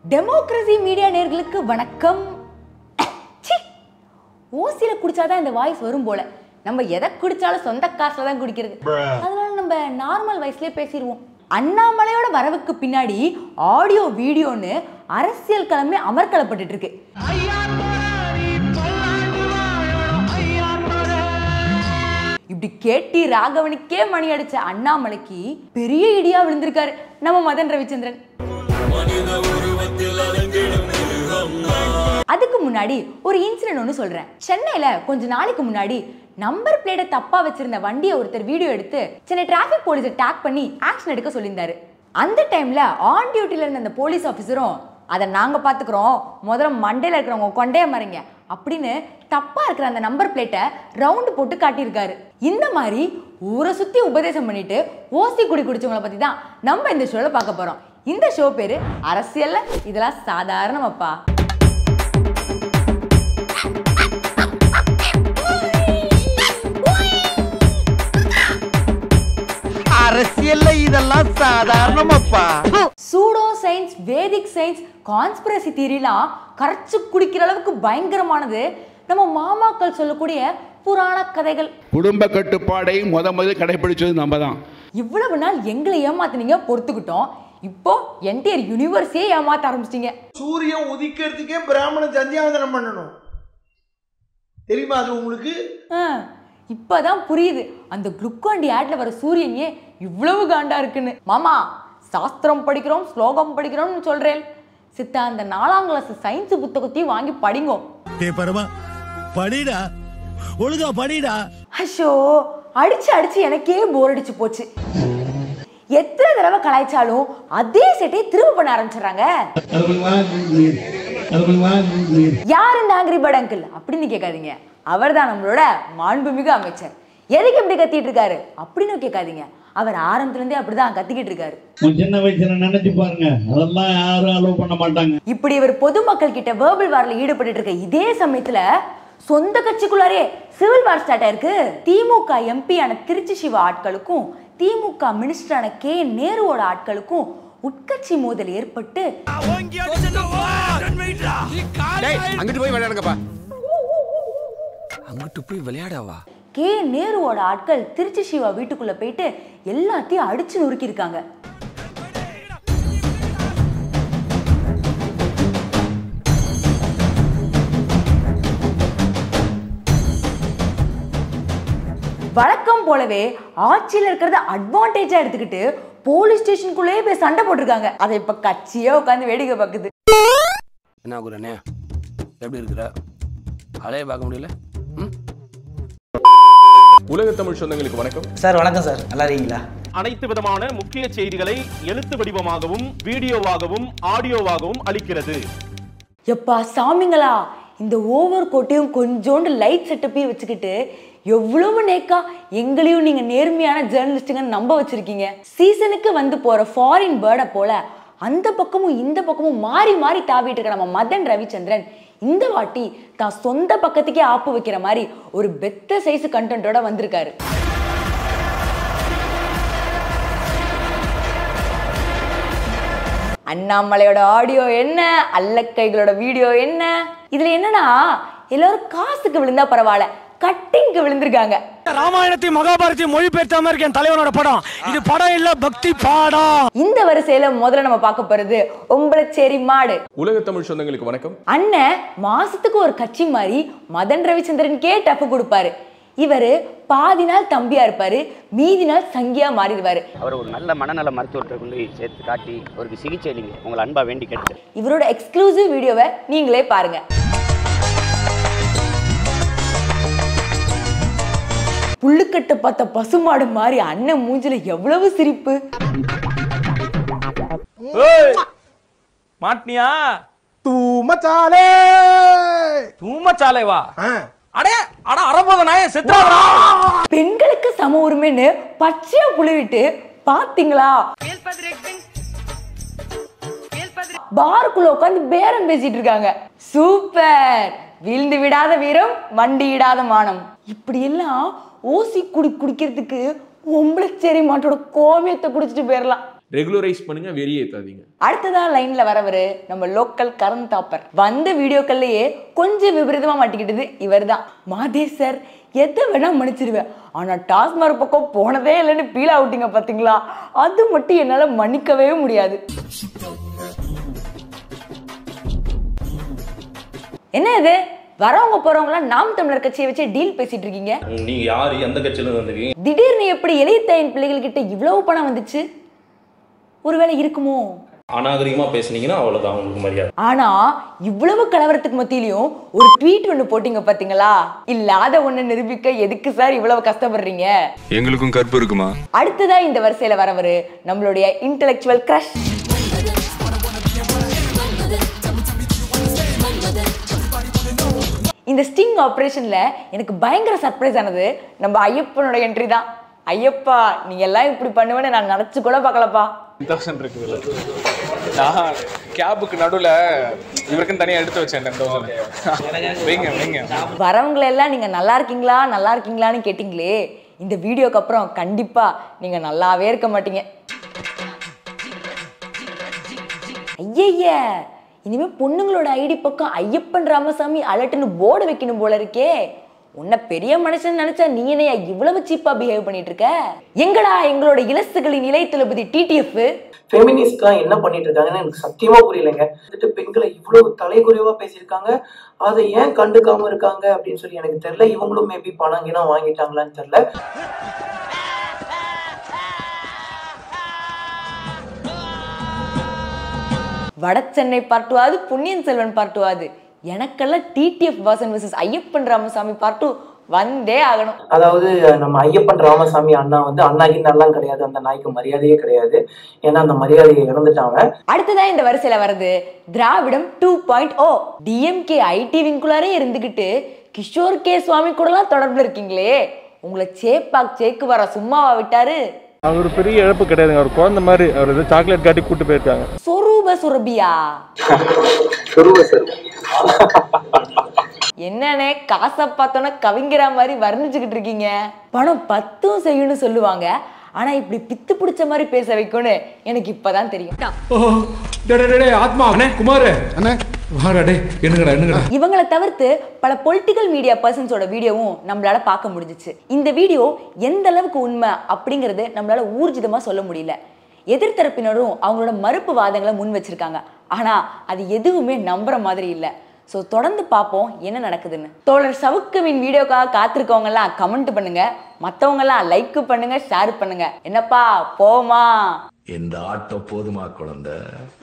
Democracy media நேர்களுக்கு வணக்கம் ச்சீ! ஓசியில குடிச்சாதான் இந்த வாய்ஸ் வரும் போல நம்ம எதை குடிச்சாலும் சொந்த காசுல தான் குடிக்கிறது அதனால நம்ம நார்மல் வயசுலயே பேசிடுவோம் அண்ணாமலையோட வரவுக்கு பின்னாடி ஆடியோ வீடியோன்னு அரசியல் கிளம்பி அமர்க்களப்பட்டுட்டு இருக்கு இப்படி கேட்டி ராகவனுக்கே மணி அடிச்ச அண்ணாமலைக்கு பெரிய இடியா விழுந்திருக்காரு நம்ம மதன் ரவிச்சந்திரன் அதுக்கு முன்னாடி ஒரு இன்சிடென்ட் ஒன்று சொல்றேன் சென்னையில கொஞ்ச நாளைக்கு முன்னாடி நம்பர் பிளேட்டை தப்பா வச்சிருந்த வண்டியை ஒருத்தர் வீடியோ எடுத்து சென்னை டிராஃபிக் போலீஸை டேக் பண்ணி ஆக்ஷன் எடுக்க சொல்லியிருந்தாரு அந்த டைம்ல ஆன் டியூட்டில இருந்த அந்த போலீஸ் ஆஃபீஸரும் அதை நாங்க பாத்துக்கிறோம் முதல்ல மண்டையில இருக்கிறவங்க கொண்டைய மறைங்க அப்படின்னு தப்பா இருக்கிற அந்த நம்பர் பிளேட்டை ரவுண்டு போட்டு காட்டியிருக்காரு இந்த மாதிரி ஊரை சுத்தி உபதேசம் பண்ணிட்டு ஓசி குடி குடிச்சவங்கள பத்தி தான் நம்ம இந்த ஷோல பார்க்க போறோம் இந்த ஷோ பேரு அரசியல்ல இதெல்லாம் சாதாரணமாப்பா அரசியல்ல இதெல்லாம் சாதாரணமாப்பா pseudo science Vedic science conspiracy தியரிலாம் கரைச்சு குடிக்கிற அளவுக்கு பயங்கரமானது நம்ம மாமாக்கள் சொல்லக்கூடிய புராண கதைகள் குடும்ப கட்டுப்பாடை முத முதல் கடைபிடிச்சது நம்ம தான் இவ்வளவு நாள் எங்களை ஏமாத்துனீங்க பொறுத்துக்கிட்டோம் இப்போ என்டையர் யூனிவர்ஸே ஏமாத்த ஆரம்பிச்சிட்டீங்க சூரியன் உதிக்கிறதுக்கே பிராமணன் சந்தியாவந்தனம் பண்ணணும் தெரியுமா அது உங்களுக்கு ஆ, இப்பதான் புரியுது அந்த குளுக்கோண்டி ஆட்ல வர சூரியனே இவ்வளவு காண்டா இருக்குன்னு மாமா சாஸ்திரம் படிக்கிறோம் ஸ்லோகம் படிக்கிறோம்னு சொல்றேன் சித்தா அந்த நாலாம் கிளாஸ் சயின்ஸ் புத்தகத்தையும் வாங்கி படிங்கோ டேய் பரமா படிடா ஒழுங்கா படிடா அஷோ அடிச்சு அடிச்சு எனக்கே போர் அடிச்சு போச்சு எத்தனை தடவை கலாய்ச்சாலும் அதே செட்டை திரும்ப பண்ண ஆரம்பிச்சிடுறாங்க யார் இந்த ஆங்கிரி பேர்ட் அங்கிள் அப்படின்னு கேட்காதீங்க அவர்தான் நம்மளோட மாண்புமிகு அமைச்சர் எதுக்கு இப்படி கத்திட்டு இருக்காரு அப்படின்னு கேட்காதீங்க அவர் ஆரம்பத்துல இருந்தே அப்படிதான் கத்திக்கிட்டு இருக்காரு உன் சின்ன வயசுல நினைச்சு பாருங்க அதெல்லாம் யாரும் அலோவ் பண்ண மாட்டாங்க இப்படி இவர் பொதுமக்கள் கிட்ட வேர்பல் வார்ல ஈடுபட்டு இருக்க இதே சமயத்துல சொந்த கட்சிக்குள்ளாரே சிவில் வார் ஸ்டார்ட் ஆயிருக்கு திமுக எம்பியான திருச்சி சிவா ஆட்களுக்கும் திமுக மினிஸ்டரான கே நேருவோட ஆட்களுக்கும் உட்கட்சி மோதல் ஏற்பட்டு அங்கிட்டு போய் விளையாடுங்கப்பா அங்கிட்டு போய் விளையாடவா கே நேருவோட ஆட்கள் திருச்சி சிவா வீட்டுக்குள்ள போயிட்டு எல்லாத்தையும் அடிச்சு நொறுக்கியிருக்காங்க வழக்கம் போலவே ஆட்சியில் இருக்கிறத அட்வான்டேஜா எடுத்துக்கிட்டு போலீஸ் ஸ்டேஷனுக்குள்ளேயே போய் சண்டை போட்டிருக்காங்க அதை இப்ப கட்சியே உட்காந்து வேடிக்கை பார்க்குது என்ன குரண்ணே எப்படி இருக்கிற அலைய பார்க்க முடியல ம் உலக தமிழ் சொந்தங்களுக்கு வணக்கம் சார் வணக்கம் சார் நல்லா இருக்கீங்களா அனைத்து விதமான முக்கிய செய்திகளை எழுத்து வடிவமாகவும் வீடியோவாகவும் ஆடியோவாகவும் அளிக்கிறது எப்பா சாமிங்களா இந்த ஓவர் கோட்டையும் கொஞ்சோண்டு லைட் செட்டப்பையும் வச்சுக்கிட்டு எவ்வளவு நேக்கா எங்களையும் நீங்க நேர்மையான ஜேர்னலிஸ்ட்டுங்கன்னு நம்ப வச்சிருக்கீங்க சீசனுக்கு வந்து போற ஃபாரின் பேர்டை போல அந்த பக்கமும் இந்த பக்கமும் மாறி மாறி தாவிட்டு இருக்க நம்ம மதன் ரவிச்சந்திரன் இந்த வாட்டி தான் சொந்த பக்கத்துக்கே ஆப்பு வைக்கிற மாதிரி ஒரு பெத்த சைஸ் கண்டென்ட்டோட வந்திருக்காரு அண்ணாமலையோட ஆடியோ என்ன அல்லக்கைகளோட வீடியோ என்ன இதுல என்னன்னா எல்லாரும் காசுக்கு விழுந்தா பரவாயில்ல கட்டிங்க்கு விழுந்திருக்காங்க ராமாயணத்தையும் மகாபாரத்தையும் மொழிபெயர்த்த மாதிரி இருக்கேன் தலைவனோட படம் இது படம் இல்ல பக்தி பாடம் இந்த வரிசையில முதல்ல நம்ம பார்க்க போறது ஒம்பளச்சேரி மாடு உலக தமிழ் சொந்தங்களுக்கு வணக்கம் அண்ணன் மாசத்துக்கு ஒரு கட்சி மாதிரி மதன் ரவிச்சந்திரனுக்கே டப்பு கொடுப்பாரு இவரு பாதி நாள் தம்பியா இருப்பாரு மீதி நாள் சங்கியா மாறிடுவாரு அவர் ஒரு நல்ல மனநல மருத்துவத்தை கொண்டு போய் சேர்த்து காட்டி அவருக்கு சிகிச்சை அளிங்க உங்களை அன்பா வேண்டி கேட்டு இவரோட எக்ஸ்க்ளூசிவ் வீடியோவை நீங்களே பாருங்க புல்லுக்கட்டை பார்த்த பசுமாடு மாதிரி அண்ணன் மூஞ்சில எவ்வளவு சிரிப்பு மாட்டினியா தூமச்சாலே தூமச்சாலை வா ஆ. அடே அட அரபோத நாய செத்ராடா பெண்களுக்கு சம உரிமைன்னு பச்சையா புழுவிட்டு பாத்தீங்களா பாருக்குள்ள உட்காந்து பேரம் பேசிட்டு இருக்காங்க சூப்பர் வீழ்ந்து விடாத வீரம் வண்டி இடாத மானம் இப்படி எல்லாம் ஓசி குடி குடிக்கிறதுக்கு ஒம்பளச்சேரி மாட்டோட கோமியத்தை குடிச்சிட்டு போயிடலாம் ரெகுலரைஸ் பண்ணுங்க வெறியேத்தாதீங்க அடுத்ததா லைன்ல வரவரு நம்ம லோக்கல் கரண் தாப்பர் வந்த வீடியோக்கள்லயே கொஞ்சம் விபரீதமா மாட்டிக்கிட்டது இவர்தான் மாதேஷ் சார் எதை வேணா மன்னிச்சிருவேன் ஆனா டாஸ்மார்க் பக்கம் போனதே இல்லைன்னு பீல் அவுட்டிங்க பாத்தீங்களா அது மட்டும் என்னால மன்னிக்கவே முடியாது என்ன இது வரவங்க போறவங்களாம் நாம் தமிழர் கட்சியை வச்சு டீல் பேசிட்டு இருக்கீங்க நீங்க யாரு எந்த கட்சியில வந்திருக்கீங்க திடீர்னு எப்படி இளையத்தாயின் பிள்ளைகள் கிட்ட இவ்வளவு பணம் வந்துச்சு ஒருவேளை இருக்குமோ அநாகரிகமா பேசுனீங்கன்னா அவ்வளவுதான் உங்களுக்கு மரியாதை ஆனா இவ்வளவு கலவரத்துக்கு மத்தியிலையும் ஒரு ட்வீட் ஒண்ணு போட்டீங்க பாத்தீங்களா இல்லாத ஒண்ணு நிரூபிக்க எதுக்கு சார் இவ்வளவு கஷ்டப்படுறீங்க எங்களுக்கும் கற்பு இருக்குமா அடுத்ததா இந்த வரிசையில வரவரு நம்மளுடைய இன்டெலெக்சுவல் கிரஷ் இந்த ஸ்டிங் ஆப்ரேஷன்ல எனக்கு பயங்கர சர்ப்ரைஸ் ஆனது நம்ம ஐயப்பனோட என்ட்ரி தான் ஐயப்பா நீ எல்லாம் இப்படி பண்ணுவேன்னு நான் நினைச்சு கூட பார்க்கலப்பா தௌசண்ட் இருக்குதுல்ல நான் கேபுக்கு நடுவில் இவருக்குன்னு தனியாக எடுத்து வச்சேன் டென் தௌசண்ட் வைங்க வைங்க வரவங்களை எல்லாம் நீங்க நல்லா இருக்கீங்களா நல்லா இருக்கீங்களான்னு கேட்டிங்களே இந்த வீடியோக்கு அப்புறம் கண்டிப்பா நீங்க நல்லாவே இருக்க மாட்டீங்க ஐயய்ய இனிமே பொண்ணுங்களோட ஐடி பக்கம் ஐயப்பன் ராமசாமி அலட்டுன்னு போர்டு வைக்கணும் போல இருக்கே உன்னை பெரிய மனுஷன் நினைச்சா நீ என்னையா இவ்வளவு சீப்பா பிஹேவ் பண்ணிட்டு இருக்க எங்கடா எங்களோட இலசுகளின் இளைய தளபதி டிடிஎஃப் ஃபெமினிஸ்ட்லாம் என்ன பண்ணிட்டு இருக்காங்கன்னு எனக்கு சத்தியமா புரியலைங்க வந்துட்டு பெண்களை இவ்வளவு தலைகுறைவா பேசியிருக்காங்க அதை ஏன் கண்டுக்காம இருக்காங்க அப்படின்னு சொல்லி எனக்கு தெரியல இவங்களும் மேபி பணம் கிணம் வாங்கிட்டாங்களான்னு தெரியல வட சென்னை பார்ட்டுவாது புண்ணியன் செல்வன் பார்ட்டுவாது எனக்கெல்லாம் TTF Vasan versus Ayyappan Ramasamy part வந்தே ஆகணும் அதாவது நம்ம ஐயப்பன் ராமசாமி அண்ணா வந்து அண்ணாகி நல்லாம் கிடையாது அந்த நாய்க்கு மரியாதையே கிடையாது ஏன்னா அந்த மரியாதையை இழந்துட்டாங்க அடுத்ததா இந்த வரிசையில வருது திராவிடம் two point o DMK IT விங்குள்ளாரே இருந்துகிட்டு கிஷோர் கே சுவாமி கூடலாம் தொடர்புல இருக்கீங்களே உங்களை சேப்பாக் சேக்கு வர சும்மாவா விட்டாரு அவர் பெரிய இழப்பு கிடையாதுங்க அவர் குழந்தை மாதிரி அவர் ஏதோ சாக்லேட் காட்டி கூட்டு போயிருக்காங்க சொரூப சுரபியா சொருவ சார் என்னண்ணே காசை பார்த்தோன்னா கவிங்கிற மாதிரி வர்ணிச்சுக்கிட்டு இருக்கீங்க பணம் பத்தும் செய்யும்னு சொல்லுவாங்க ஆனா இப்படி பித்து பிடிச்ச மாதிரி பேச வைக்கும்னு எனக்கு இப்பதான் தெரியும் ஆத்மா அண்ணே குமார் அண்ணே வாடா டே என்னங்கடா என்னங்கடா இவங்களை தவிர்த்து பல பொலிட்டிக்கல் மீடியா பர்சன்ஸோட வீடியோவும் நம்மளால பார்க்க முடிஞ்சிச்சு இந்த வீடியோ எந்த அளவுக்கு உண்மை அப்படிங்கறது நம்மளால ஊர்ஜிதமா சொல்ல முடியல எதிர்த்தரப்பினரும் அவங்களோட மறுப்பு வாதங்களை முன் வச்சிருக்காங்க ஆனா அது எதுவுமே நம்புற மாதிரி இல்லை ஸோ தொடர்ந்து பார்ப்போம் என்ன நடக்குதுன்னு தோழர் சவுக்குவின் வீடியோக்காக காத்திருக்கவங்க எல்லாம் கமெண்ட் பண்ணுங்க மற்றவங்க எல்லாம் லைக் பண்ணுங்க ஷேர் பண்ணுங்க என்னப்பா போமா இந்த ஆட்டம் போதுமா குழந்தை